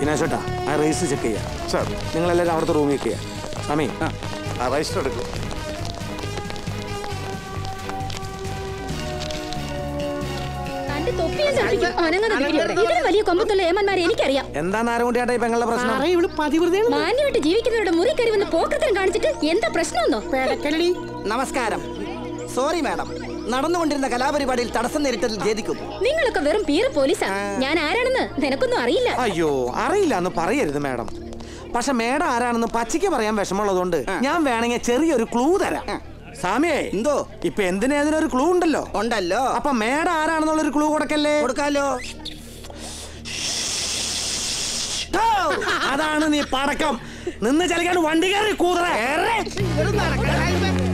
ദിനേശോട്ടാ ആ raise check ചെയ്യാം sir നിങ്ങളെല്ലാവരും അവിടുത്തെ റൂമിൽ ചെയ്യാം സമീ ആ രജിസ്റ്റർ എടുക്കും തന്റെ തൊപ്പിയും തെറിപ്പിക്കും. അനങ്ങുന്ന ധൈര്യം. ഇതിലും വലിയ കൊമ്പത്തുള്ള ഏമന്മാരെ എനിക്കറിയാം എന്താ നാരകുണ്ടിയാട്ടാ ഈ പെങ്ങളുടെ പ്രശ്നം സാറേ ഇവള് പതിവൃതയാണ് മാന്യമായിട്ട് ജീവിക്കുന്നവരുടെ മുറി കയറി വന്ന് പോക്കത്തരം കാണിച്ചിട്ട് എന്താ പ്രശ്നമെന്നോ പേടക്കലടി നമസ്കാരം സോറി മാഡം നടന്നുകൊണ്ടിരുന്ന കലാപരിപാടിയിൽ തടസ്സം നേരിട്ടതിൽ ഖേദിക്കുന്നു നിങ്ങളൊക്കെ വെറും പീറ പോലീസാ ഞാൻ ആരാണെന്ന് നിനക്കൊന്നും അറിയില്ല അയ്യോ അറിയില്ല എന്ന് പറയരുത് മാഡം പക്ഷെ മേഡം ആരാണെന്ന് പച്ചയ്ക്ക് പറയാൻ വിഷമമുള്ളതുകൊണ്ട് ഞാൻ വേണമെങ്കിൽ ചെറിയൊരു ക്ലൂ തരാം സാമിയേ എന്തോ ഇപ്പൊ എന്തിനാ ഇതിനൊരു ക്ലൂ ഉണ്ടല്ലോ ഉണ്ടല്ലോ അപ്പൊ മേഡം ആരാണെന്നുള്ളൊരു ക്ലൂ കൊടുക്കല്ലേ കൊടുക്കാലോ ട്ടോ! അതാണ് നീ പടക്കം നിന്ന് ചലിക്കാണ്ട് വണ്ടി കയറി കൂതറേ നടക്കണ